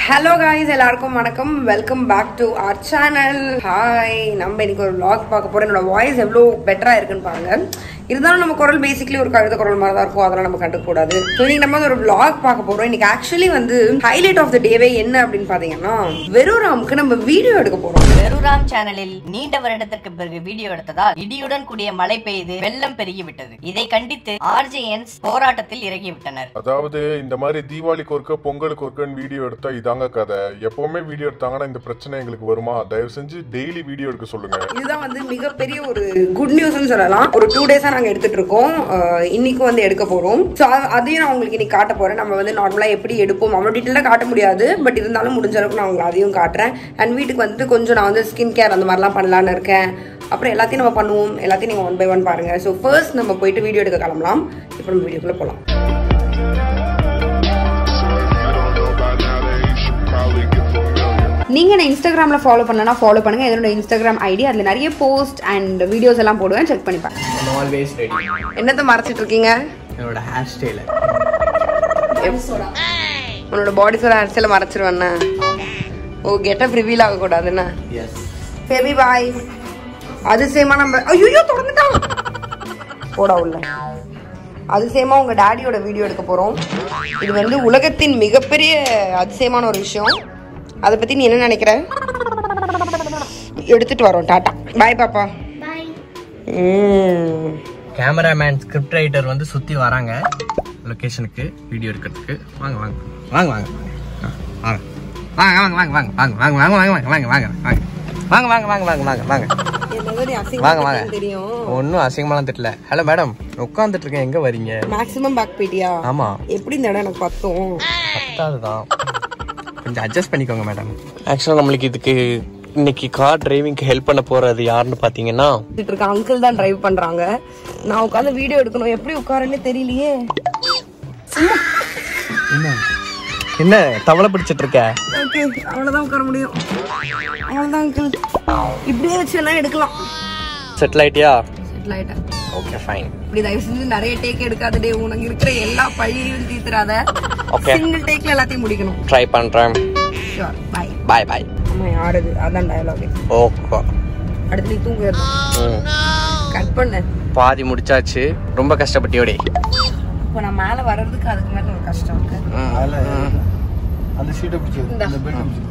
Hello guys எல்லாருக்கும் வணக்கம் welcome back to our channel hi நம்ம இன்னைக்கு ஒரு vlog பார்க்க போறோம் என்னோட வாய்ஸ் எவ்வளோ பெட்டரா இருக்குன்னு பாருங்க இருந்தாலும் நம்ம குரல் பேசிக்கலி ஒரு கழுத குரல் மாதிரி தான் இருக்கும் அதெல்லாம் நம்ம கண்டுக்க கூடாது ஸோ இன்னைக்கு நம்ம வந்து ஒரு vlog பார்க்க போறோம் இன்னைக்கு ஆக்சுவலி வந்து ஹைலைட் ஆஃப் த டேவே என்ன அப்படின்னு பாத்தீங்கன்னா வெறுராமுக்கு நம்ம வீடியோ எடுக்க போறோம் பெருராம் சேனலில் நீண்ட வருடத்திற்கு பிறகு வீடியோ எடுத்ததால் இடியுடன் கூடிய மழை பெய்து வெள்ளம் பெருகிவிட்டது இதை கண்டித்து ஆர்ஜேஎன்ஸ் போராட்டத்தில் இறங்கிவிட்டனர் அதாவது இந்த மாதிரி தீபாவளிக்கு ஒருக்க பொங்கலுக்கு ஒருக்கன்னு வீடியோ எடுத்தா இதாங்க கதை எப்பவுமே வீடியோ எடுத்தாங்கன்னா இந்த பிரச்சனை எங்களுக்கு வருமா தயவு செஞ்சு டெய்லி வீடியோ எடுக்க சொல்லுங்க இதுதான் வந்து மிகப்பெரிய ஒரு குட் நியூஸ்னு சொல்லலாம் ஒரு டூ டேஸா நாங்க எடுத்துட்டு இருக்கோம் அஹ் இன்னைக்கும் வந்து எடுக்க போறோம் ஸோ அதையும் நான் உங்களுக்கு இன்னைக்கு காட்ட போறேன் நம்ம வந்து நார்மலா எப்படி எடுப்போம் அவ்வளோ டீட்டெயிலாக காட்ட முடியாது பட் இருந்தாலும் முடிஞ்ச அளவுக்கு நான் உங்களுக்கு அதையும் காட்டுறேன் அண்ட் வீட்டுக்கு வந்துட்டு கொஞ்சம் நான் வந்து ஸ்கின் கேர் அந்த மாதிரிலாம் பண்ணலான்னு இருக்கேன் அப்புறம் எல்லாத்தையும் நம்ம பண்ணுவோம் எல்லாத்தையும் நீங்க ஒன் பை ஒன் பாருங்க ஸோ ஃபர்ஸ்ட் நம்ம போயிட்டு வீடியோ எடுக்க கிளம்பலாம் இப்போ நம்ம வீடியோக்குள்ள போகலாம் நீங்கள் என்ன இன்ஸ்டாகிராமில் ஃபாலோ பண்ணனா ஃபாலோ பண்ணுங்கள் என்னோட இன்ஸ்டாகிராம் ஐடி அதில் நிறைய போஸ்ட் அண்ட் வீடியோஸ் எல்லாம் போடுவேன் செக் பண்ணி பாருங்க ஆல்வேஸ் ரெடி என்னத்தை மறைச்சிட்டு இருக்கீங்க என்னோட ஹேர் ஸ்டைல உன்னோட பாடி சொல்ல அரசியல மறைச்சிருவேண்ணா ஓ கெட்டப் ரிவீல் ஆகக்கூடாதுண்ணா எஸ் பேபி பாய் அதிசயமா நம்ம ஐயோ தொடர்ந்துட்டான் போடா உள்ள அதிசயமா உங்க டாடியோட வீடியோ எடுக்க போறோம் இது வந்து உலகத்தின் மிகப்பெரிய அதிசயமான ஒரு விஷயம் அதை பத்தி நீ என்ன நினைக்கிற எடுத்துட்டு வரோம் டாட்டா பாய் பாப்பா ம் கேமராமேன் ஸ்கிரிப்ட் ரைட்டர் வந்து சுத்தி வராங்க லொகேஷனுக்கு வீடியோ எடுக்கிறதுக்கு வாங்க வாங்க வாங்க வாங்க ஆ, வாங்க வாங்க வாங்க வாங்க வாங்க வாங்க வாங்க வாங்க வாங்க வாங்க வாங்க வாங்க வாங்க வாங்க வாங்க வாங்க வாங்க வாங்க என்னது நீ வாங்க அசிங்கமா வாங்க தெரியும் ஒன்றும் அசிங்கமாலாம் தெரியல ஹலோ மேடம் உட்காந்துட்டு இருக்கேன் எங்க வரீங்க மேக்ஸிமம் பேக் போயிட்டியா ஆமா எப்படி இந்த இடம் எனக்கு பத்தும் பத்தாவது தான் கொஞ்சம் அட்ஜஸ்ட் பண்ணிக்கோங்க மேடம் ஆக்சுவலாக நம்மளுக்கு இதுக்கு இன்னைக்கு கார் டிரைவிங்க்கு ஹெல்ப் பண்ண போறது யாருன்னு பாத்தீங்கன்னா சுத்திட்டு இருக்க அங்கிள் தான் டிரைவ் பண்றாங்க நான் உட்காந்து வீடியோ எடுக்கணும் எப்படி உட்காரன்னே தெரியலையே என்ன என்ன தவளை பிடிச்சிட்டு இருக்க ஓகே அவ்வளவுதான் உட்கார முடியும் அவ்வளவுதான் அங்கிள் இப்படியே வச்சு வேணா எடுக்கலாம் செட்டில் ஆயிட்டியா செட்டில் ஆயிட்டேன் ஓகே ஃபைன் இப்படி தயவு செஞ்சு நிறைய டேக் எடுக்காதடே உனக்கு இருக்கிற எல்லா பழியையும் தீத்துறாத Okay. சிங்கிள் டேக்ல எல்லாத்தையும் முடிக்கணும் ட்ரை பண்றேன் ஷூர் பை பாய் பாய் அம்மா யாருது அதான் டயலாக் ஓகே அடுத்து நீ தூங்க கட் பண்ணு பாதி முடிச்சாச்சு ரொம்ப கஷ்டப்பட்டியோடி இப்போ நான் மேல வர்றதுக்கு அதுக்கு மேல ஒரு கஷ்டம் இருக்கு அந்த சீட்டை பிடிச்சி இந்தா. அந்த பெல்ட் பிடிச்சி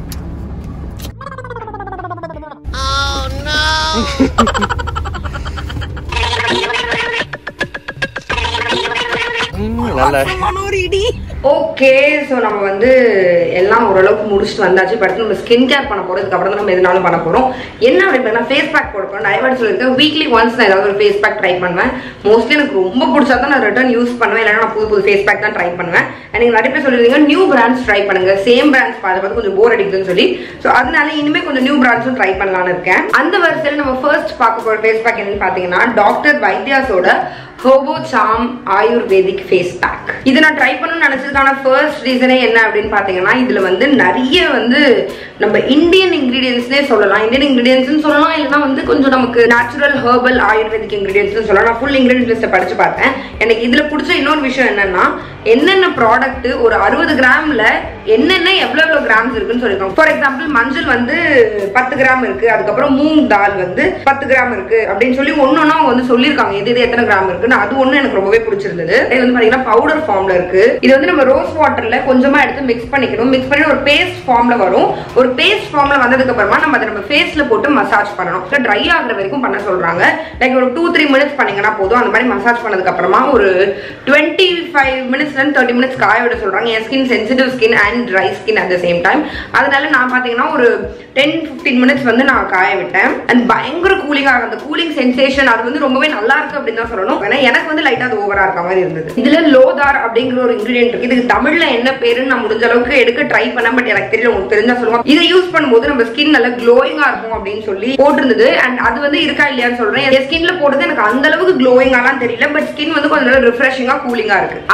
நல்ல ஓகே ஸோ நம்ம வந்து எல்லாம் ஓரளவுக்கு முடிச்சுட்டு வந்தாச்சு இப்போ அடுத்து நம்ம ஸ்கின் கேர் பண்ண போறோம் இதுக்கப்புறம் தான் நம்ம எதுனாலும் பண்ண போறோம் என்ன அப்படின்னு ஃபேஸ் பேக் போட போறோம் நிறைய வாட்டி சொல்லியிருக்கேன் வீக்லி ஒன்ஸ் நான் ஏதாவது ஒரு ஃபேஸ் பேக் ட்ரை பண்ணுவேன் மோஸ்ட்லி எனக்கு ரொம்ப பிடிச்சா தான் நான் ரிட்டர்ன் யூஸ் பண்ணுவேன் இல்லைன்னா நான் புது புது ஃபேஸ் பேக் தான் ட்ரை பண்ணுவேன் And நீங்க நிறைய பேர் சொல்லிருந்தீங்க நியூ பிராண்ட்ஸ் ட்ரை பண்ணுங்க சேம் பிராண்ட்ஸ் பார்த்து பார்த்து கொஞ்சம் போர் அடிக்குதுன்னு சொல்லி ஸோ அதனால இனிமே கொஞ்சம் நியூ பிராண்ட்ஸும் ட்ரை பண்ணலாம்னு இருக்கேன் அந்த வரிசையில் நம்ம ஃபர்ஸ்ட் பார்க்க போற ஃபேஸ் பேக் என்னன்னு பார்த்தீங்கன்னா டாக்டர் வைத்தியாஸோட ஹோபோ சாம் ஆயுர்வேதிக் ஃபேஸ் பேக் இது நான் ட்ரை பண்ணணும்னு நினைச்சதுக்கான ஃபர்ஸ்ட் ரீசனே என்ன அப்படின்னு பாத்தீங்கன்னா இதுல வந்து நிறைய வந்து நம்ம இந்தியன் இன்கிரீடியன்ஸ்னே சொல்லலாம் இந்தியன் இன்கிரீடியன்ஸ்னு சொல்லலாம் இல்லைன்னா வந்து கொஞ்சம் நமக்கு நேச்சுரல் ஹெர்பல் ஆயுர்வேதிக் இன்கிரீடியன்ஸ்னு சொல்லலாம் நான் ஃபுல் இன்கிரீடியன்ஸ் லிஸ்ட்டை படிச்சு பார்த்தேன் எனக்கு இதுல பிடிச்ச இன்னொரு விஷயம் என்னன்னா என்னென்ன ப்ராடக்ட் ஒரு அறுபது கிராம்ல என்னென்ன எவ்வளவு எவ்வளவு கிராம்ஸ் இருக்குன்னு சொல்லியிருக்காங்க ஃபார் எக்ஸாம்பிள் மஞ்சள் வந்து பத்து கிராம் இருக்கு அதுக்கப்புறம் மூங் தால் வந்து பத்து கிராம் இருக்கு அப்படின்னு சொல்லி ஒன்னொன்னா அவங்க வந்து சொல்லியிருக்காங்க இது இது எத்தனை கிராம் இருக்குன்னு அது ஒண்ணு எனக்கு ரொம்பவே பிடிச்சிருந்தது இது வந்து பாத்தீங்கன்னா பவுடர் ஃபார்ம்ல இருக்கு இது வந்து நம்ம ரோஸ் வாட்டர்ல கொஞ்சமா எடுத்து மிக்ஸ் பண்ணிக்கணும் மிக்ஸ் பண்ணி ஒரு பேஸ்ட் ஃபார்ம்ல வரும் ஒரு பேஸ்ட் ஃபார்ம்ல வந்ததுக்கு அப்புறமா நம்ம அதை நம்ம ஃபேஸ்ல போட்டு மசாஜ் பண்ணணும் ட்ரை ஆகுற வரைக்கும் பண்ண சொல்றாங்க லைக் ஒரு டூ த்ரீ மினிட்ஸ் பண்ணீங்கன்னா போதும் அந்த மாதிரி மசாஜ் பண்ணதுக்கு அப்புறமா ஒரு டுவெண்ட்டி ஃபைவ் மினிட்ஸ்ல இருந்து தேர்ட்டி மினிட்ஸ் காய விட சொல்றாங்க என் skin sensitive skin and dry skin at the same time அதனால நான் பாத்தீங்கன்னா ஒரு டென் ஃபிஃப்டீன் மினிட்ஸ் வந்து நான் காய விட்டேன் அண்ட் பயங்கர கூலிங்கா இருக்கு அந்த கூலிங் சென்சேஷன் அது வந்து ரொம்பவே நல்லா இருக்கு அப்படின்னு தான் சொல்லணும் ஏன்னா எனக்கு வந்து லைட்டா அது ஓவரா இருக்க மாதிரி இருந்தது இதுல லோதார் அப்படிங்கிற ஒரு இன்கிரீடியன்ட் இருக்கு இதுக்கு தமிழ்ல என்ன பேருன்னு நான் முடிஞ்ச அளவுக்கு எடுக்க ட்ரை பண்ணேன் பட் எனக்கு தெரியல உங்களுக்கு தெரிஞ்சா சொல்லுவாங்க இதை யூஸ் பண்ணும்போது நம்ம ஸ்கின் நல்லா க்ளோயிங்கா இருக்கும் அப்படின்னு சொல்லி போட்டிருந்தது அண்ட் அது வந்து இருக்கா இல்லையான்னு சொல்றேன் என் ஸ்கின்ல போட்டது எனக்கு அந்த அளவுக்கு க்ளோயிங்காலாம் தெரியல பட் ஸ்கின் வந்து கொஞ்சம் நல்லா ரிஃப்ரெஷிங்கா கூலிங்கா இருக்கு அதுக்கப்புறம்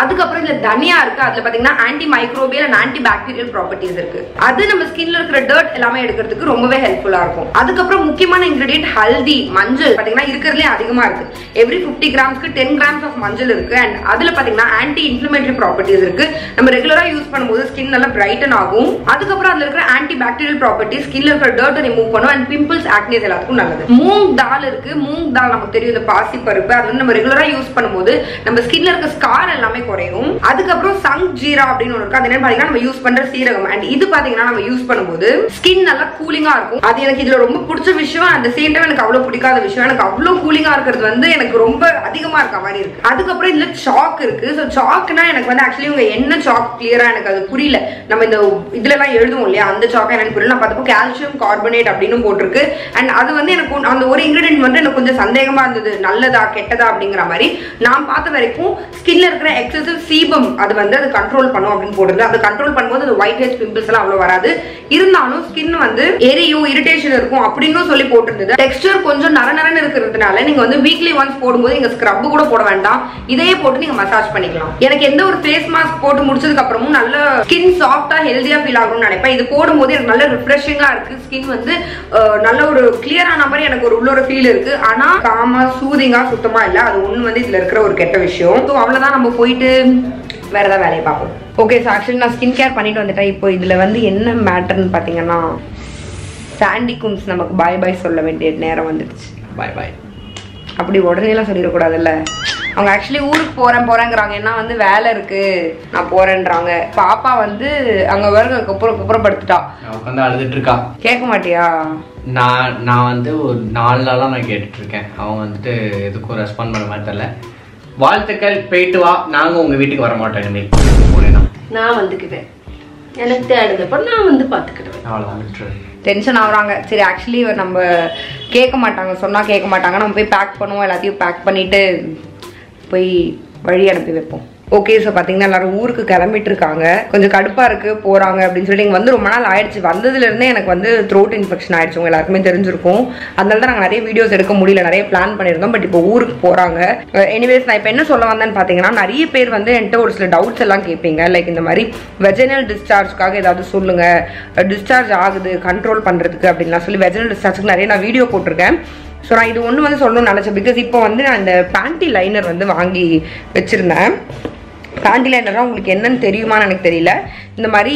இந்த தனியா இருக்கு அதுல பாத்தீங்கன்னா antimicrobial and antibacterial properties இருக்கு அது நம்ம ஸ்கின்ல இருக்கிற டர்ட் எல்லாமே எடுக்கிறதுக்கு ரொம்பவே ஹெல்ப்ஃபுல்லா இருக்கும் அதுக்கப்புறம் முக்கியமான இன்கிரீடியன்ட் ஹல்தி மஞ்சள் பாத்தீங்கன்னா இருக்கிறதுலே அதிகமா இருக்கு எவ்ரி 50 கிராம்ஸ்க்கு டென் கிராம்ஸ் ஆஃப் மஞ்சள் இருக்கு அண்ட் அதுல பாத்தீங்கன்னா ஆன்டி இன்ஃபிளமேட்டரி ப்ராப்பர்ட்டிஸ் இருக்கு நம்ம ரெகுலரா யூஸ் பண்ணும்போது ஸ்கின் நல்லா பிரைட்டன் ஆகும் அதுக்கப்புறம் அதுல இருக்கிற ஆன்டி பாக்டீரியல் ப்ராப்பர்ட்டி ஸ்கின்ல இருக்கிற டர்ட்டை ரிமூவ் பண்ணும் அண்ட் பிம்பிள்ஸ் ஆக்னேஸ் எல்லாத்துக்கும் நல்லது மூங் தால் இருக்கு மூங் தால் நமக்கு தெரியும் இந்த பாசி பருப்பு அது வந்து நம்ம ரெகுலரா யூஸ் பண்ணும்போது நம்ம ஸ்கின்ல இருக்க ஸ்கார் எல்லாமே குறையும் அதுக்கப்புறம் சங் ஜீரா அப்படின்னு ஒன்று இருக்கு அது என்னன்னு பாத்தீங்கன்னா நம்ம யூஸ் பண்ற சீரகம் அண்ட் இது பாத்தீங்கன்னா நம்ம யூஸ் பண்ணும்போது ஸ்கின் நல்லா கூலிங்கா இருக்கும் அது எனக்கு இதுல ரொம்ப பிடிச்ச விஷயம் அந்த சேம் டைம் எனக்கு அவ்வளவு பிடிக்காத விஷயம் எனக்கு அவ்வளவு கூலிங்கா இருக்கிறது வந்து எனக்கு ரொம்ப அதிகமா இருக்க மாதிரி இருக்கு அதுக்கப்புறம் இதுல சாக் இருக்கு ஸோ சாக்னா எனக்கு வந்து ஆக்சுவலி உங்க என்ன சாக் கிளியரா எனக்கு அது புரியல நம்ம இந்த இதுல எல்லாம் எழுதுவோம் இல்லையா அந்த சாக்கா எனக்கு புரியல நான் பார்த்தப்போ கால்சியம் கார்பனேட் அப்படின்னு போட்டிருக்கு அண்ட் அது வந்து எனக்கு ஒண்ணு- அந்த ஒரு இன்கிரீடியன்ட் வந்து எனக்கு கொஞ்சம் சந்தேகமா இருந்தது நல்லதா கெட்டதா அப்படிங்கிற மாதிரி நான் பார்த்த வரைக்கும் ஸ்கின்ல இருக்கிற எக்ஸசிவ் சீபம் அது வந்து அது கண்ட்ரோல் பண்ணும் அப்படின்னு போடுறது அது கண்ட்ரோல் பண்ணும்போது அந்த ஒயிட் ஹெச் பிம்பிள்ஸ் எல்லாம் அவ்வளவு வராது இருந்தாலும் ஸ்கின் வந்து எரியும் இரிட்டேஷன் இருக்கும் அப்படின்னு சொல்லி போட்டிருந்தது டெக்ஸ்டர் கொஞ்சம் நர நரன்னு இருக்கிறதுனால நீங்க வந்து வீக்லி ஒன்ஸ் போடும்போது நீங்க ஸ்க்ரப் கூட போட வேண்டாம் இதையே போட்டு நீங்க மசாஜ் பண்ணிக்கலாம் எனக்கு எந்த ஒரு ஃபேஸ் மாஸ்க் போட்டு முடிச்சதுக்கு அப்புறமும் நல்ல ஸ்கின் சாஃப்டா ஹெல்தியா ஃபீல் ஆகும்னு நினைப்பேன் இது போடும்போது எனக்கு நல்ல ரிஃப்ரெஷிங்கா இருக்கு ஸ்கின் வந்து அஹ், நல்ல ஒரு கிளியரான மாதிரி எனக்கு ஒரு உள்ள ஒரு ஃபீல் இருக்கு ஆனா காமா சூதிங்கா சுத்தமா இல்ல அது ஒண்ணு வந்து இதுல இருக்கிற ஒரு கெட்ட விஷயம் ஸோ அவ்வளவுதான் நம்ம போயிட்டு வேற ஏதாவது வேலையை பார்ப்போம் ஓகே ஸோ ஆக்சுவலி நான் ஸ்கின் கேர் பண்ணிட்டு வந்துட்டேன் இப்போ இதுல வந்து என்ன மேட்டர்னு பாத்தீங்கன்னா சாண்டி கும்ஸ் நமக்கு பாய் பாய் சொல்ல வேண்டிய நேரம் வந்துடுச்சு பாய் பாய் அப்படி உடனேலாம் சொல்லிடக்கூடாதுல்ல அவங்க ஆக்சுவலி ஊருக்கு போறேன் போறேங்கிறாங்க ஏன்னா வந்து வேலை இருக்கு நான் போறேன்றாங்க பாப்பா வந்து அங்க வருங்க குப்புறம் குப்புறம் படுத்துட்டா நான் உட்காந்து அழுதுட்டு இருக்கா கேட்க மாட்டியா நான் நான் வந்து ஒரு நாலு நாளாக நான் கேட்டுட்டு இருக்கேன் அவங்க வந்துட்டு எதுக்கும் ரெஸ்பாண்ட் பண்ண மாதிரி தெரியல வாழ்த்துக்கள் போயிட்டு வா நாங்கள் உங்கள் வீட்டுக்கு வர மாட்டோம் இனிமேல் போனேன்னா நான் வந்துக்குவேன் எனக்கு தேடுதப்ப நான் வந்து பார்த்துக்கிடுவேன் அவ்வளோதான் விட்டுரு டென்ஷன் ஆகுறாங்க சரி ஆக்சுவலி நம்ம கேட்க மாட்டாங்க சொன்னா கேட்க மாட்டாங்க நம்ம போய் பேக் பண்ணுவோம் எல்லாத்தையும் பேக் பண்ணிட்டு போய் வழி அனுப்பி வைப்போம் ஓகே ஸோ பார்த்தீங்கன்னா எல்லாரும் ஊருக்கு கிளம்பிட்டு இருக்காங்க கொஞ்சம் கடுப்பா இருக்கு போறாங்க அப்படின்னு சொல்லி இங்க வந்து ரொம்ப நாள் ஆயிடுச்சு வந்ததுல இருந்தே எனக்கு வந்து த்ரோட் இன்ஃபெக்ஷன் ஆயிடுச்சு உங்க எல்லாருக்குமே தெரிஞ்சிருக்கும் அதனால தான் நாங்கள் நிறைய வீடியோஸ் எடுக்க முடியல நிறைய பிளான் பண்ணியிருந்தோம் பட் இப்போ ஊருக்கு போறாங்க எனிவேஸ் நான் இப்போ என்ன சொல்ல வந்தேன்னு பார்த்தீங்கன்னா நிறைய பேர் வந்து என்கிட்ட ஒரு சில டவுட்ஸ் எல்லாம் கேட்பீங்க லைக் இந்த மாதிரி வெஜினல் டிஸ்சார்ஜ்க்காக ஏதாவது சொல்லுங்க டிஸ்சார்ஜ் ஆகுது கண்ட்ரோல் பண்றதுக்கு அப்படின்லாம் சொல்லி வெஜினல் டிஸ்சார்ஜ்க்கு நிறைய நான் வீடியோ போட்டிருக்கேன் ஸோ நான் இது ஒன்று வந்து சொல்லணும்னு நினச்சேன் பிகாஸ் இப்போ வந்து நான் இந்த பேண்டி லைனர் வந்து வாங்கி வச்சுருந்தேன் பேண்டி லைனர்னா உங்களுக்கு என்னன்னு தெரியுமான்னு எனக்கு தெரியல இந்த மாதிரி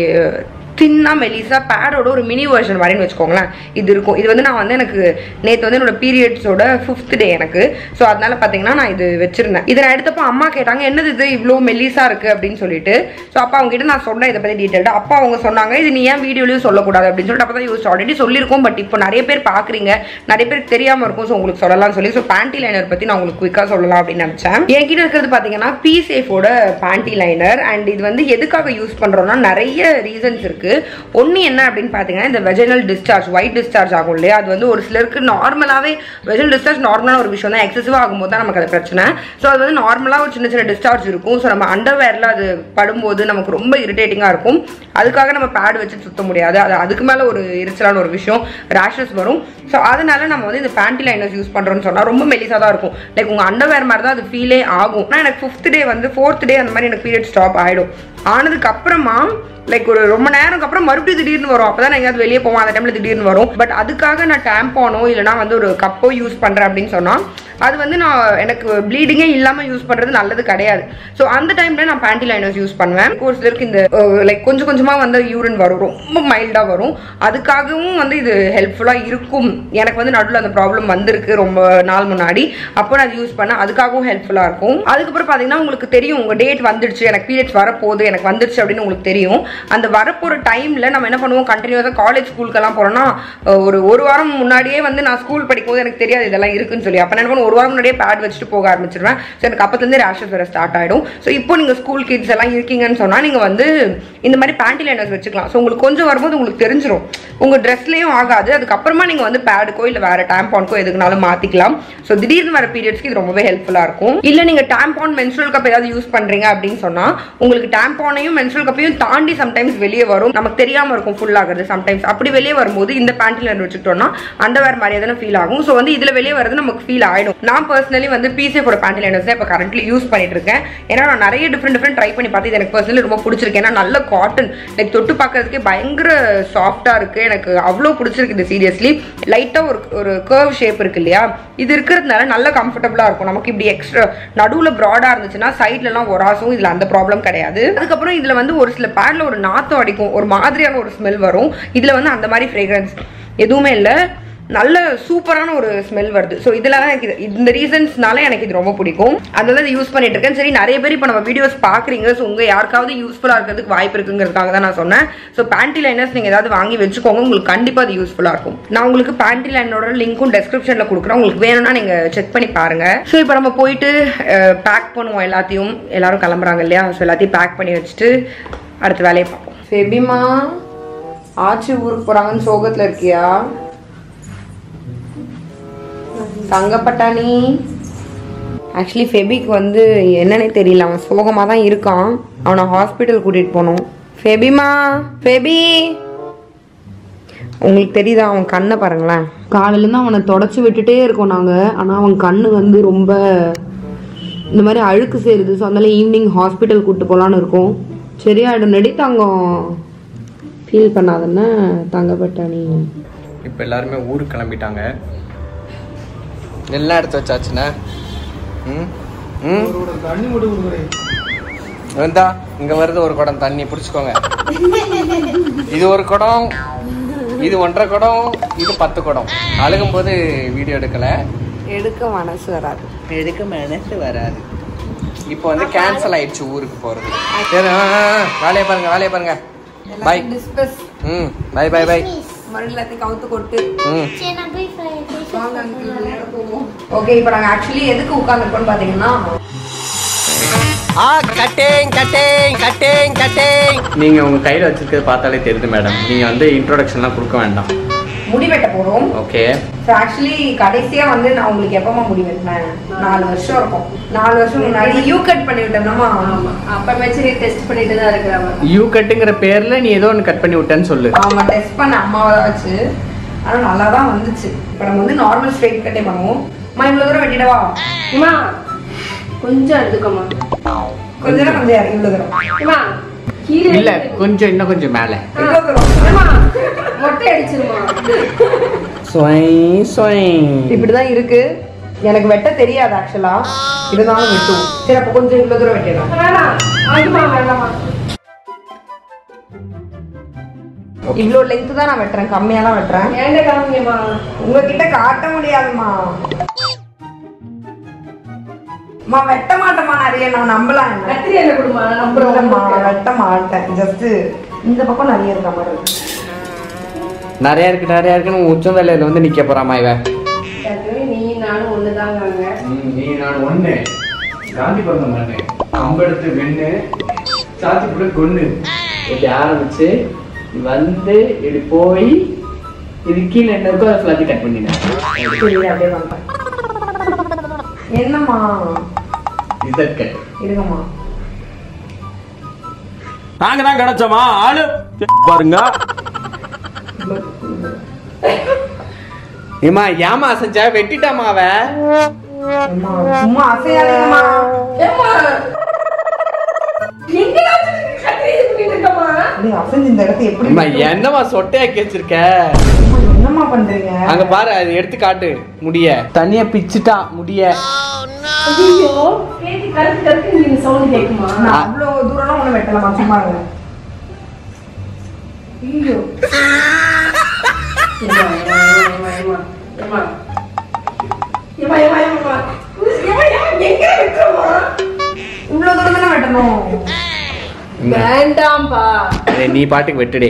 தின்னா மெலிசா பேடோட ஒரு மினி வெர்ஷன் மாதிரின்னு வச்சுக்கோங்களேன் இது இருக்கும் இது வந்து நான் வந்து எனக்கு நேற்று வந்து என்னோட பீரியட்ஸோட ஃபிஃப்த் டே எனக்கு ஸோ அதனால பார்த்தீங்கன்னா நான் இது வச்சிருந்தேன் இதை நான் எடுத்தப்போ அம்மா கேட்டாங்க என்னது இது இவ்வளோ மெல்லிசா இருக்கு அப்படின்னு சொல்லிட்டு ஸோ அப்பா அவங்க கிட்ட நான் சொன்னேன் இதை பற்றி டீட்டெயில்டாக அப்பா அவங்க சொன்னாங்க இது நீ ஏன் வீடியோலையும் சொல்லக்கூடாது அப்படின்னு சொல்லிட்டு அப்போ தான் யூஸ் ஆல்ரெடி சொல்லியிருக்கோம் பட் இப்போ நிறைய பேர் பார்க்குறீங்க நிறைய பேருக்கு தெரியாமல் இருக்கும் ஸோ உங்களுக்கு சொல்லலாம்னு சொல்லி ஸோ பேண்டி லைனர் பற்றி நான் உங்களுக்கு குயிக்காக சொல்லலாம் அப்படின்னு நினச்சேன் என்கிட்ட இருக்கிறது பார்த்தீங்கன்னா பி சேஃபோட பேண்டி லைனர் அண்ட் இது வந்து எதுக்காக யூஸ் பண்ணுறோம்னா நிறைய ரீசன்ஸ் இருக்கு ஒன்று என்ன அப்படின்னு பார்த்தீங்கன்னா இந்த வெஜினல் டிஸ்சார்ஜ் ஒயிட் டிஸ்சார்ஜ் ஆகும் இல்லையா அது வந்து ஒரு சிலருக்கு நார்மலாகவே வெஜினல் டிஸ்சார்ஜ் நார்மலான ஒரு விஷயம் தான் எக்ஸசிவாக ஆகும்போது தான் நமக்கு அது பிரச்சனை ஸோ அது வந்து நார்மலாக ஒரு சின்ன சின்ன டிஸ்சார்ஜ் இருக்கும் ஸோ நம்ம அண்டர்வேரில் அது படும்போது நமக்கு ரொம்ப இரிட்டேட்டிங்காக இருக்கும் அதுக்காக நம்ம பேட் வச்சு சுத்த முடியாது அது அதுக்கு மேலே ஒரு எரிச்சலான ஒரு விஷயம் ரேஷஸ் வரும் ஸோ அதனால நம்ம வந்து இந்த பேண்டி லைனர்ஸ் யூஸ் பண்ணுறோம்னு சொன்னால் ரொம்ப மெலிசாக தான் இருக்கும் லைக் உங்கள் அண்டர்வேர் மாதிரி தான் அது ஃபீலே ஆகும் ஆனால் எனக்கு ஃபிஃப்த் டே வந்து ஃபோர்த் டே அந்த மாதிரி எனக்கு பீரியட் ஸ்டாப் ஆகிடும் ஆனதுக்கு அப்புறமா லைக் ஒரு ரொம்ப நேரம்க்கு அப்புறம் மறுபடியும் திடீர்னு வரும் அப்பதான் நான் எங்கேயாவது வெளியே போவோம் அந்த டைம்ல திடீர்னு வரும் பட் அதுக்காக நான் டேம்பானோ இல்லைனா வந்து ஒரு கப்போ யூஸ் பண்றேன் அப்படின்னு சொன்னா அது வந்து நான் எனக்கு ப்ளீடிங்கே இல்லாம யூஸ் பண்றது நல்லது கிடையாது ஸோ அந்த டைம்ல நான் பேண்டி லைனர்ஸ் யூஸ் பண்ணுவேன் ஒரு சிலருக்கு இந்த லைக் கொஞ்சம் கொஞ்சமா வந்து யூரின் வரும் ரொம்ப மைல்டா வரும் அதுக்காகவும் வந்து இது ஹெல்ப்ஃபுல்லா இருக்கும் எனக்கு வந்து நடுவில் அந்த ப்ராப்ளம் வந்திருக்கு ரொம்ப நாள் முன்னாடி அப்போ நான் அது யூஸ் பண்ணேன் அதுக்காகவும் ஹெல்ப்ஃபுல்லா இருக்கும் அதுக்கப்புறம் பாத்தீங்கன்னா உங்களுக்கு தெரியும் உங்க டேட் வந்துடுச்சு எனக்கு பீரியட்ஸ் வரப்போகுது எனக்கு வந்துடுச்சு அப்படின்னு உங்களுக்கு தெரியும் அந்த வரப்போற டைம்ல நம்ம என்ன பண்ணுவோம் கண்டினியூஸா காலேஜ் ஸ்கூலுக்கெல்லாம் போறோம்னா அஹ், ஒரு ஒரு வாரம் முன்னாடியே வந்து நான் ஸ்கூல் படிக்கும்போது எனக்கு தெரியாது இதெல்லாம் இருக்குன்னு சொல்லி அப்ப என்ன பண்ணுவேன் ஒரு வாரம் முன்னாடியே பேட் வச்சுட்டு போக ஆரம்பிச்சிருவேன் ஸோ எனக்கு அப்பத்துலேருந்து ரேஷஸ் வர ஸ்டார்ட் ஆயிடும் ஸோ இப்போ நீங்க ஸ்கூல் கிட்ஸ் எல்லாம் இருக்கீங்கன்னு சொன்னா நீங்க வந்து இந்த மாதிரி பேண்டி லைனர்ஸ் வச்சுக்கலாம் ஸோ உங்களுக்கு கொஞ்சம் வரும்போது உங்களுக்கு தெரிஞ்சிரும் உங்க ட்ரெஸ்லயும் ஆகாது அதுக்கப்புறமா நீங்க வந்து பேடுக்கோ இல்ல வேற டேம்பான்க்கோ எதுக்குனாலும் மாத்திக்கலாம் ஸோ திடீர்னு வர பீரியட்ஸ்க்கு இது ரொம்பவே ஹெல்ப்ஃபுல்லா இருக்கும் இல்ல நீங்க டேம்பான் மென்ஸ்ட்ரல் கப் ஏதாவது யூஸ் பண்றீங்க அப்படின்னு சொன்னா உங்களுக்கு டேம்பானையும் மென்ஸ்ட்ரல் கப்பையும் தாண்டி சம்டைம்ஸ் வெளியே வரும் நமக்கு தெரியாம இருக்கும் ஃபுல் ஆகுறது சம்டைம்ஸ் அப்படி வெளியே வரும்போது இந்த பேண்ட்ல வச்சுக்கிட்டோம்னா அண்டர்வேர் மாதிரியே தானே ஃபீல் ஆகும் ஸோ வந்து இதுல வெளியே வரது நமக்கு ஃபீல் ஆயிடும் நான் பர்சனலி வந்து பிசிஎஃபோட பேண்ட் லைனர்ஸ் தான் இப்போ கரண்ட்லி யூஸ் பண்ணிட்டு இருக்கேன் ஏன்னா நான் நிறைய டிஃப்ரெண்ட் டிஃப்ரெண்ட் ட்ரை பண்ணி பார்த்து இது எனக்கு பர்சனலி ரொம்ப பிடிச்சிருக்கு ஏன்னா நல்ல காட்டன் லைக் தொட்டு பார்க்கறதுக்கே பயங்கர சாஃப்டா இருக்கு எனக்கு அவ்வளோ பிடிச்சிருக்கு இது சீரியஸ்லி லைட்டா ஒரு ஒரு கர்வ் ஷேப் இருக்கு இல்லையா இது இருக்கிறதுனால நல்ல கம்ஃபர்டபுளா இருக்கும் நமக்கு இப்படி எக்ஸ்ட்ரா நடுவுல ப்ராடா இருந்துச்சுன்னா சைட்ல எல்லாம் ஒராசும் இதுல அந்த ப்ராப்ளம் கிடையாது அதுக்கப்புறம் இதுல வந்து ஒரு சில பேட்ல ஒரு நாத்தம் அடிக்கும் ஒரு மாதிரியான ஒரு ஸ்மெல் வரும் இதுல வந்து அந்த மாதிரி ஃப்ரேக்ரன்ஸ் எதுவுமே இல்லை நல்ல சூப்பரான ஒரு ஸ்மெல் வருது ஸோ இதில் தான் எனக்கு இது- இந்த ரீசன்ஸ்னால எனக்கு இது ரொம்ப பிடிக்கும் அதனால இதை யூஸ் பண்ணிட்டு இருக்கேன் சரி நிறைய பேர் இப்போ நம்ம வீடியோஸ் பார்க்குறீங்க ஸோ உங்கள் யாருக்காவது யூஸ்ஃபுல்லாக இருக்கிறதுக்கு வாய்ப்பு இருக்குங்கிறதுக்காக தான் நான் சொன்னேன் ஸோ பேண்டி லைனர்ஸ் நீங்கள் ஏதாவது வாங்கி வச்சுக்கோங்க உங்களுக்கு கண்டிப்பாக அது யூஸ்ஃபுல்லாக இருக்கும் நான் உங்களுக்கு பேண்டி லைனோட லிங்க்கும் டெஸ்கிரிப்ஷனில் கொடுக்குறேன் உங்களுக்கு வேணும்னா நீங்கள் செக் பண்ணி பாருங்க ஸோ இப்போ நம்ம போயிட்டு பேக் பண்ணுவோம் எல்லாத்தையும் எல்லாரும் கிளம்புறாங்க இல்லையா ஸோ எல்லாத்தையும் பேக் பண்ணி வச்சுட்டு அடுத்த வேலையை பார்ப்போம் ஃபெபிமா ஆச்சி ஊருக்கு போகிறாங்கன்னு சோகத்தில் இருக்கியா தங்கப்பட்டாணி ஆக்சுவலி ஃபெபிக்கு வந்து என்னன்னே தெரியல அவன் சோகமாக தான் இருக்கான் அவனை ஹாஸ்பிட்டல் கூட்டிகிட்டு போகணும் ஃபெபிமா ஃபெபி உங்களுக்கு தெரியுதா அவன் கண்ணை பாருங்களேன் காலையிலேருந்து அவனை தொடச்சி விட்டுட்டே இருக்கோம் நாங்கள் ஆனால் அவன் கண்ணு வந்து ரொம்ப இந்த மாதிரி அழுக்கு சேருது ஸோ அதனால ஈவினிங் ஹாஸ்பிட்டல் கூப்பிட்டு போகலான்னு இருக்கோம் சரியாயிடும் நடி தங்கம் ஃபீல் பண்ணாதன்னு தங்கப்பட்டாணி இப்போ எல்லாருமே ஊருக்கு கிளம்பிட்டாங்க எல்லாம் எடுத்து வச்சாச்சுண்ணே ம் ம் ஒரு தண்ணி மட்டும் கொடுக்குறேன் வந்தா இங்க வருது ஒரு குடம் தண்ணி பிடிச்சுக்கோங்க இது ஒரு குடம் இது ஒன்றரை குடம் இது பத்து குடம் அழுகும் போது வீடியோ எடுக்கல எடுக்க மனசு வராது எடுக்க மனசு வராது இப்போ வந்து கேன்சல் ஆயிடுச்சு ஊருக்கு போறது சரி ஆ, ஆ, ஆ. வேலையை பாருங்க வேலையை பாருங்க பை டிஸ்பஸ் ம் பை பை பை மறுபடியும் எல்லாத்தையும் கவுத்து கொட்டு ம் ஓகே இப்போ நாங்கள் ஆக்சுவலி எதுக்கு உட்காந்துருக்கோம்னு பார்த்தீங்கன்னா ஆ கட்டிங் கட்டிங் கட்டிங் கட்டிங் நீங்க உங்க கையில வச்சிருக்கிறது பார்த்தாலே தெரியுது மேடம் நீங்க வந்து இன்ட்ரோடக்ஷன்லாம் கொடுக்க வேண்டாம் முடி வெட்ட போகிறோம் ஓகே ஸோ ஆக்சுவலி கடைசியாக வந்து நான் உங்களுக்கு எப்பமா முடி வெட்டினேன் நாலு வருஷம் இருக்கும் நாலு வருஷம் முன்னாடி யூ கட் பண்ணி விட்டேன்னா அப்ப மெச்சூரி டெஸ்ட் பண்ணிட்டு தான் இருக்கிறாங்க யூ கட்டுங்கிற பேர்ல நீ ஏதோ ஒன்று கட் பண்ணி விட்டேன்னு சொல்லு அவங்க டெஸ்ட் பண்ண அம்மாவை தான் வச்சு ஆனால் நல்லா தான் வந்துச்சு இப்போ நம்ம வந்து நார்மல் ஸ்ட்ரைட் கட்டே பண்ணுவோம் அம்மா இவ்வளோ தூரம் வெட்டிடவா அம்மா கொஞ்சம் எடுத்துக்கோமா கொஞ்ச நேரம் கொஞ்சம் இறங்கி இவ்வளோ தூரம் அம்மா கீழே இல்ல கொஞ்சம் இன்னும் கொஞ்சம் மேல இவ்வளோ தூரம் அம்மா மொட்டை அடிச்சிருமா சொய் சொய் இப்படிதான் இருக்கு எனக்கு வெட்ட தெரியாது ஆக்சுவலா இருந்தாலும் வெட்டும் சரி அப்ப கொஞ்சம் இவ்வளவு தூரம் வெட்டிடலாம் வேணாம் ஆகுமா வேண்டாமா இவ்வளோ லென்த் தான் நான் வெட்டுறேன் கம்மியா தான் வெட்டுறேன் ஏண்ட காமிங்கம்மா உங்ககிட்ட காட்ட முடியாதுமா அம்மா வெட்ட மாட்டேமா நிறைய நான் நம்பலாம் என்ன கத்திரியில கொடுமா இல்லம்மா, வெட்ட மாட்டேன் ஜஸ்ட் இந்த பக்கம் நிறைய இருக்க மாதிரி இருக்கு நிறைய இருக்கு நிறைய இருக்குன்னு உச்சம் வேலையில வந்து நிக்க போறாமா இவ நீ நானும் ஒண்ணுதாங்க நீ நான் ஒண்ணு காந்தி பிறந்த மண்ணு அம்பெடுத்து வெண்ணு சாத்தி கூட கொண்ணு இப்படி ஆரம்பிச்சு வந்து இப்படி போய் இது கீழே என்ன இருக்கோ அதை ஃபுல்லாத்தையும் கட் பண்ணினேன் சரி அப்படியே பண்றேன் என்னம்மா இசட் கட் இருங்கம்மா நாங்க தான் கிடைச்சோமா ஆளு பாருங்க ஏமா ஏமா அசைஞ்சா வெட்டிட்டாமா அவ அம்மா, சும்மா அசையாதீங்கம்மா அப்படியே அசைஞ்சு இந்த இடத்த எப்படி அம்மா என்னமா சொட்டையாக்கி வச்சிருக்க அம்மா, என்னம்மா பண்றீங்க அங்க பாரு அது எடுத்து காட்டு முடிய தனியா பிச்சுட்டா முடிய ஐயோ கேட்டு கருக்கு கருக்கு நீங்க சவுண்ட் கேக்குமா நான் அவ்வளவு தூரம்லாம் ஒண்ணு வெட்டலாமா சும்மா இருங்க ஐயோ இவ்வளவு தூரம் தானே வெட்டணும் வேண்டாம்பா அதை நீ பாட்டுக்கு வெட்டுடே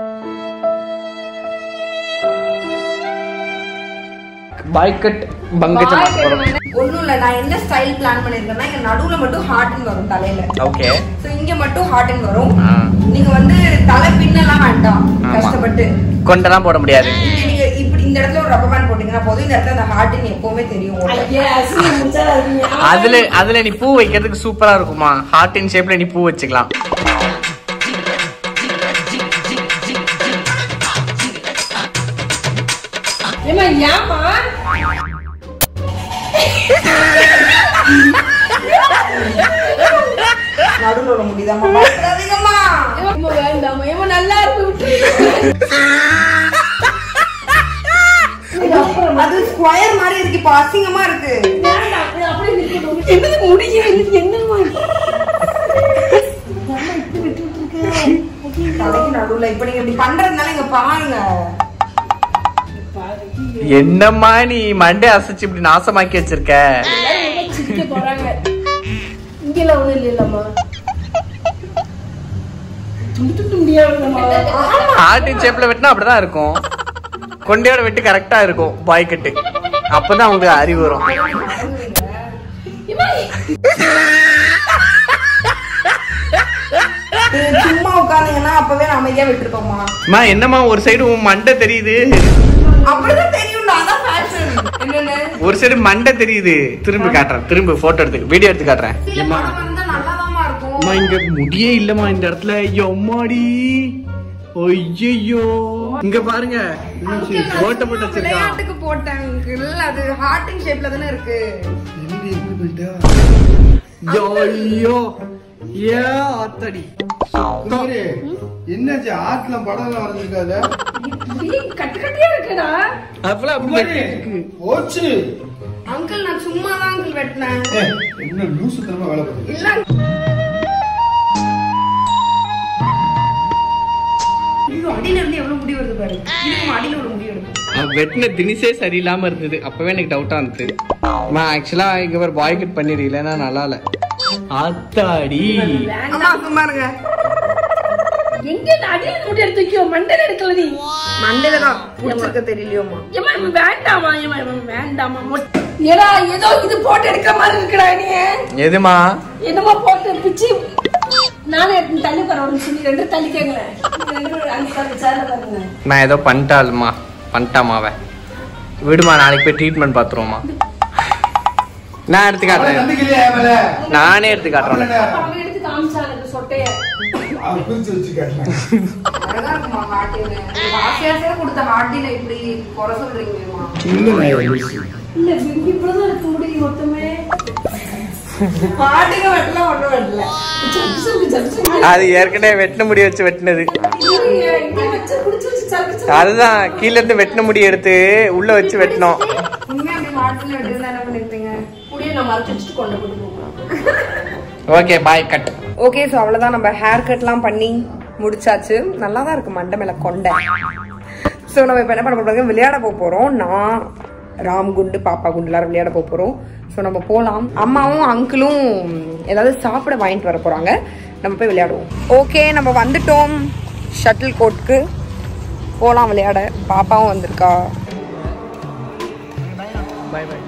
பாய்கட் பங்கஜம் ஒண்ணும் இல்ல நான் என்ன ஸ்டைல் பிளான் பண்ணிருக்கேன்னா இங்க நடுவுல மட்டும் ஹார்ட்னு வரும் தலையில ஓகே சோ இங்க மட்டும் ஹார்ட்னு வரும் ஆ. நீங்க வந்து தலை பின்னலாம் வேண்டாம் ஆமா. கஷ்டப்பட்டு கொண்டெல்லாம் போட முடியாது இங்க நீங்க இப்படி இந்த இடத்துல ஒரு ரப்பர் பேண்ட் போட்டீங்கன்னா போதும் இந்த இடத்துல அந்த ஹார்ட்னு எப்பவுமே தெரியும் உங்களுக்கு. அதுல அதுல நீ பூ வைக்கிறதுக்கு சூப்பரா இருக்குமா ஹார்ட் இன் ஷேப்ல நீ பூ வச்சுக்கலாம் ஏமா ஏமா நடுவில் விட முடியுதாம்மா அதிகமா ஏமா வேண்டாமா ஏமா நல்லா இருக்கு விட்டு அது ஸ்கொயர் மாதிரி இருக்கு இப்போ அசிங்கமா இருக்கு வேண்டாம் இது அப்படியே நிக்கணும் என்னது முடியும் இது என்னமா தலைக்கு நடுவுல இப்ப நீங்க இப்படி பண்றதுனால இங்க பாருங்க என்னம்மா நீ மண்டே அசைச்சு இப்படி நாசமாக்கி வச்சிருக்க சிரிக்க போறாங்க இங்கெல்லாம் ஒண்ணும் இல்லைல்லம்மா துண்டு துண்டு முடியாதுமா ஹார்ட்டின் ஷேப்ல வெட்டினா அப்படிதான் இருக்கும் கொண்டையோட வெட்டு கரெக்டா இருக்கும் பாய் கட்டு அப்பதான் உங்களுக்கு அறிவு வரும் நீங்க சும்மா உட்காந்தீங்கன்னா அப்பவே நான் அமைதியா விட்டுருக்கோமா அம்மா என்னம்மா ஒரு சைடு உன் மண்டை தெரியுது அப்படிதான் தெரியும்டா அதான் ஃபேஷன் என்னன்னு ஒரு சைடு மண்டை தெரியுது திரும்பி காட்டுறேன் திரும்பி போட்டோ எடுத்து வீடியோ எடுத்து காட்டுறேன் சில படம் வந்தா நல்லாதாம்மா இருக்கும் அம்மா இங்க முடியே இல்லம்மா இந்த இடத்துல எம்மாடி ஐயோ இங்க பாருங்க ஓட்ட போட்டு வச்சிருக்கான் விளையாட்டுக்கு போட்டேன் uncle. அது ஹார்ட்டிங் ஷேப்ல தானே இருக்கு ஐயோ ஏ ஆத்தடி குமாரி, என்னாச்சு ஆட்லாம் படம் எல்லாம் வரைஞ்சிருக்காத கட்டு கட்டியா இருக்குடா அப்பலாம் அப்படி வெட்டிருக்கு. போச்சு அங்கிள் நான் சும்மா தான் அங்கிள் வெட்டினேன் ஏய், என்ன லூசு தரமா வேலை பண்ணுது இல்ல ஐயோ, அடியில இருந்து எவ்வளவு முடி வருது பாரு இதுக்கு அடியில ஒரு முடி வருது அவன் வெட்டின தினிசே சரியில்லாம இருந்தது அப்பவே எனக்கு டவுட்டா இருந்தது நான் ஆக்சுவலா இங்க ஒரு பாய் கட் பண்ணிருக்கலன்னா நல்லா இல்ல ஆத்தாடி அம்மா சும்மா இருங்க எங்க இந்த அடியில முடி எடுத்து வைக்கோ மண்டையில எடுக்கல நீ மண்டையில தான் புடிச்சிருக்க தெரியலையோமா ஏமா இவன் வேண்டாமா ஏமா இவன் வேண்டாமா மொட்டை ஏடா ஏதோ இது போட்டு எடுக்கிற மாதிரி இருக்குடா நீ எதுமா என்னமோ போட்டு பிச்சு நானே எடுத்து தள்ளி போற ஒரு சொல்லி ரெண்டு தள்ளி கேட்கறேன் ரெண்டு அங்க பாருங்க சேர்ல பாருங்க நான் ஏதோ பண்ணிட்டாளுமா பண்ணிட்டாமாவ விடுமா நாளைக்கு போய் ட்ரீட்மெண்ட் பாத்துருவோமா நான் எடுத்து காட்டுறேன் நம்பிக்கை இல்லையா என் மேல நானே எடுத்து காட்டுறேன் அவன் எடுத்து காமிச்சாங்க இந்த சொட்டைய அவன் பிரிச்சு வச்சு காட்டலாம் அழகா இருக்குமா ஹார்ட்டின் ஆசை ஆசையா கொடுத்த ஹார்ட்டின இப்படி குறை சொல்றீங்கம்மா இல்ல இப்படிதான் இருக்க முடியும் மொத்தமே ஹார்ட்டின வெட்டல ஒண்ணும் வெட்டல சப்பு சப்பு சப்பு சப்பு. அது ஏற்கனவே வெட்டின முடி வச்சு வெட்டினது இல்லையே, இங்க வச்சு குடிச்சு வச்சு சப்பு சப்பு. அதுதான் கீழ இருந்து வெட்டின முடி எடுத்து உள்ள வச்சு வெட்டினோம் உண்மையா அப்படி ஹார்ட்டின வெட்டிருந்தா என்ன பண்ணிருப்பீங்க முடியை நான் மறைச்சு வச்சுட்டு கொண்டு கொண்டு போகிறேன் okay bye cut okay so அவ்வளோதான் நம்ம ஹேர் கட்லாம் பண்ணி முடிச்சாச்சு நல்லா தான் இருக்கு மண்டை மேலே கொண்டை ஸோ நம்ம இப்போ என்ன பண்ண போகிறோம் விளையாட போக போகிறோம் நான் ராம் குண்டு பாப்பா குண்டு எல்லாரும் விளையாட போக போகிறோம் ஸோ நம்ம போகலாம் அம்மாவும் அங்கிளும் ஏதாவது சாப்பிட வாங்கிட்டு வர போகிறாங்க நம்ம போய் விளையாடுவோம் ஓகே நம்ம வந்துட்டோம் ஷட்டில் கோர்ட்க்கு போகலாம் விளையாட பாப்பாவும் வந்திருக்கா பாய் பாய்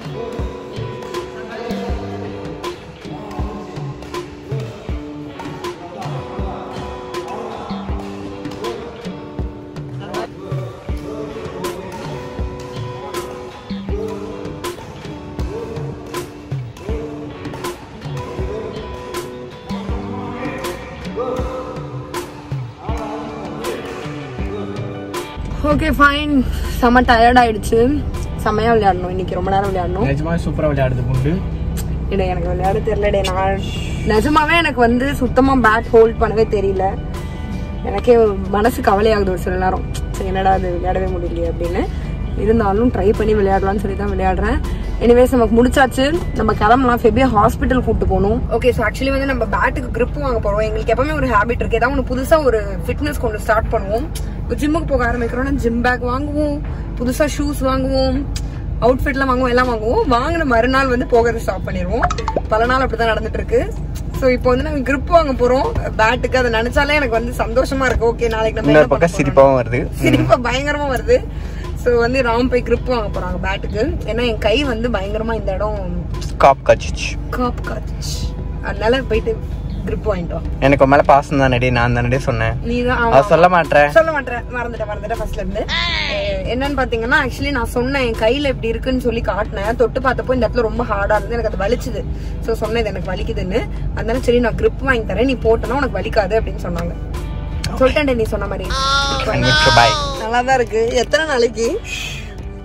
ஓகே ஃபைன் செம்ம டயர்ட் ஆயிடுச்சு செம்மையா விளையாடணும் இன்னைக்கு ரொம்ப நேரம் விளையாடணும் நிஜமா சூப்பரா விளையாடுது குண்டு இல்லை எனக்கு விளையாட தெரியலடே நான் நிஜமாவே எனக்கு வந்து சுத்தமா பேட் ஹோல்ட் பண்ணவே தெரியல எனக்கே மனசு கவலையாகுது ஒரு சில நேரம் சரி என்னடா அது விளையாடவே முடியலையே அப்படின்னு இருந்தாலும் ட்ரை பண்ணி விளையாடலாம்னு சொல்லி தான் விளையாடுறேன் எனிவேஸ் நமக்கு முடிச்சாச்சு நம்ம கிளம்பலாம் ஃபெபியா ஹாஸ்பிட்டல் கூட்டு போகணும் ஓகே ஸோ ஆக்சுவலி வந்து நம்ம பேட்டுக்கு grip வாங்க போறோம் எங்களுக்கு எப்பவுமே ஒரு ஹேபிட் இருக்கு ஏதாவது ஒன்று புதுசா ஒரு ஃபிட்னஸ் கொண்டு ஸ்டார்ட் பண்ணுவோம் ஜிம்முக்கு போக ஆரம்பிக்கிறோம்னா ஜிம் பேக் வாங்குவோம் புதுசா ஷூஸ் வாங்குவோம் அவுட்ஃபிட்லாம் வாங்குவோம் எல்லாம் வாங்குவோம் வாங்கின மறுநாள் வந்து போகிறது ஸ்டாப் பண்ணிடுவோம் பல நாள் அப்படிதான் நடந்துட்டு இருக்கு ஸோ இப்போ வந்து நாங்கள் grip வாங்க போறோம் பேட்டுக்கு அதை நினைச்சாலே எனக்கு வந்து சந்தோஷமா இருக்கு ஓகே நாளைக்கு நம்ம என்ன இன்னொரு பண்ண பக்கம் போறோம்? சிரிப்பாவும் வருது சிரிப்பா பயங்கரமா வருது ஸோ வந்து ராம் போய் grip வாங்க போறாங்க பேட்டுக்கு ஏன்னா என் கை வந்து பயங்கரமா இந்த இடம் காப் கச்சிச்சு காப் காத்துச்சு அதனால போயிட்டு grip வாங்கிட்டோம் எனக்கு உன் மேல பாசம் தான் நடி நான் தானே சொன்னேன் நீ தான் அவ சொல்ல மாட்டேன் சொல்ல மாட்டேன் மறந்துட்டேன் மறந்துட்டேன் ஃபர்ஸ்ட்ல இருந்து அஹ் என்னன்னு பாத்தீங்கன்னா ஆக்சுவலி நான் சொன்னேன் என் கையில இப்படி இருக்குன்னு சொல்லி காட்டினேன் தொட்டு பார்த்தப்போ இந்த இடத்துல ரொம்ப ஹார்டா இருந்து எனக்கு அது வலிச்சுது சோ சொன்னேன் இது எனக்கு வலிக்குதுன்னு அதனால சரி நான் grip வாங்கி தரேன் நீ போட்டனா உனக்கு வலிக்காது அப்படின்னு சொன்னாங்க சொல்லிட்டேன் நீ சொன்ன மாதிரி பாய் நல்லா தான் இருக்கு எத்தனை நாளைக்கு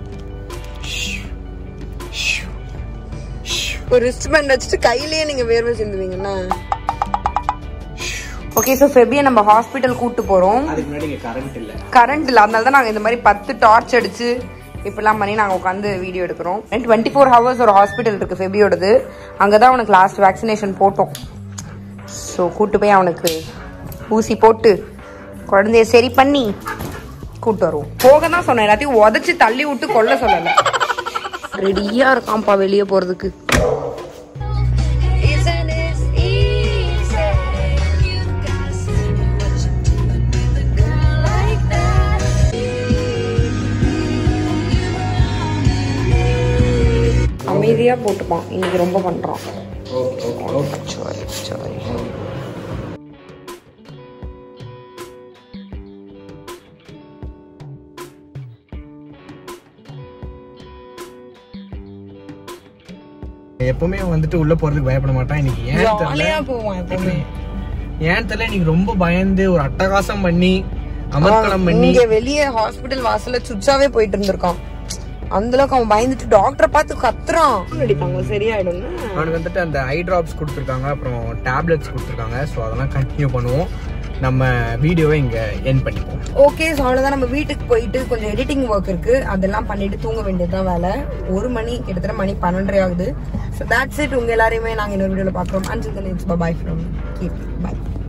ஒரு ரிஸ்ட் பேண்ட் வச்சுட்டு கையிலேயே நீங்க வேர்வை சிந்துவீங்கன்னா ஓகே ஸோ ஃபெபியை நம்ம ஹாஸ்பிட்டல் கூட்டு போறோம் அதுக்கு முன்னாடி இங்க கரண்ட் இல்ல கரண்ட் இல்லை அதனால தான் நாங்கள் இந்த மாதிரி பத்து டார்ச் அடிச்சு இப்படிலாம் பண்ணி நாங்கள் உட்காந்து வீடியோ எடுக்கிறோம் டுவெண்ட்டி ஃபோர் ஹவர்ஸ் ஒரு ஹாஸ்பிட்டல் இருக்கு ஃபெபியோடது அங்கே தான் அவனுக்கு லாஸ்ட் வேக்சினேஷன் போட்டோம் ஸோ கூட்டு போய் அவனுக்கு ஊசி போட்டு குழந்தைய சரி பண்ணி கூட்டு வருவோம் போக தான் சொன்னேன் எல்லாத்தையும் உதச்சி தள்ளி விட்டு கொல்ல சொல்லலை ரெடியா இருக்கான்ப்பா வெளியே போறதுக்கு அமைதியா போட்டுப்பான் இன்னைக்கு ரொம்ப பண்றான் சாரி சாரி எப்பவுமே வந்துட்டு உள்ள போறதுக்கு பயப்பட மாட்டான் இன்னைக்கு ஏன் தெரியல ஜாலியா போவான் எப்பவுமே ஏன் தெரியல இன்னைக்கு ரொம்ப பயந்து ஒரு அட்டகாசம் பண்ணி அமர்க்கலம் பண்ணி இங்க வெளியே ஹாஸ்பிடல் வாசல்ல சுச்சாவே போயிட்டு இருந்திருக்கான் அந்த அளவுக்கு அவன் பயந்துட்டு டாக்டரை பார்த்து கத்துறான் அடிப்பாங்க சரியாயிடும் அவனுக்கு வந்துட்டு அந்த ஐ டிராப்ஸ் கொடுத்துருக்காங்க அப்புறம் டேப்லெட்ஸ் கொடுத்துருக்காங்க ஸோ அதெல்லாம் கண்டினியூ பண்ணுவோம் நம்ம வீடியோவை இங்க என் பண்ணிப்போம் ஓகே ஸோ அவ்வளோதான் நம்ம வீட்டுக்கு போயிட்டு கொஞ்சம் எடிட்டிங் ஒர்க் இருக்கு அதெல்லாம் பண்ணிட்டு தூங்க வேண்டியதுதான் வேலை ஒரு மணி கிட்டத்தட்ட மணி பன்னெண்டரை ஆகுது ஸோ தட்ஸ் இட் உங்க எல்லாரையுமே நாங்கள் இன்னொரு வீடியோவில் பார்க்குறோம் அஞ்சு it's bye from keep bye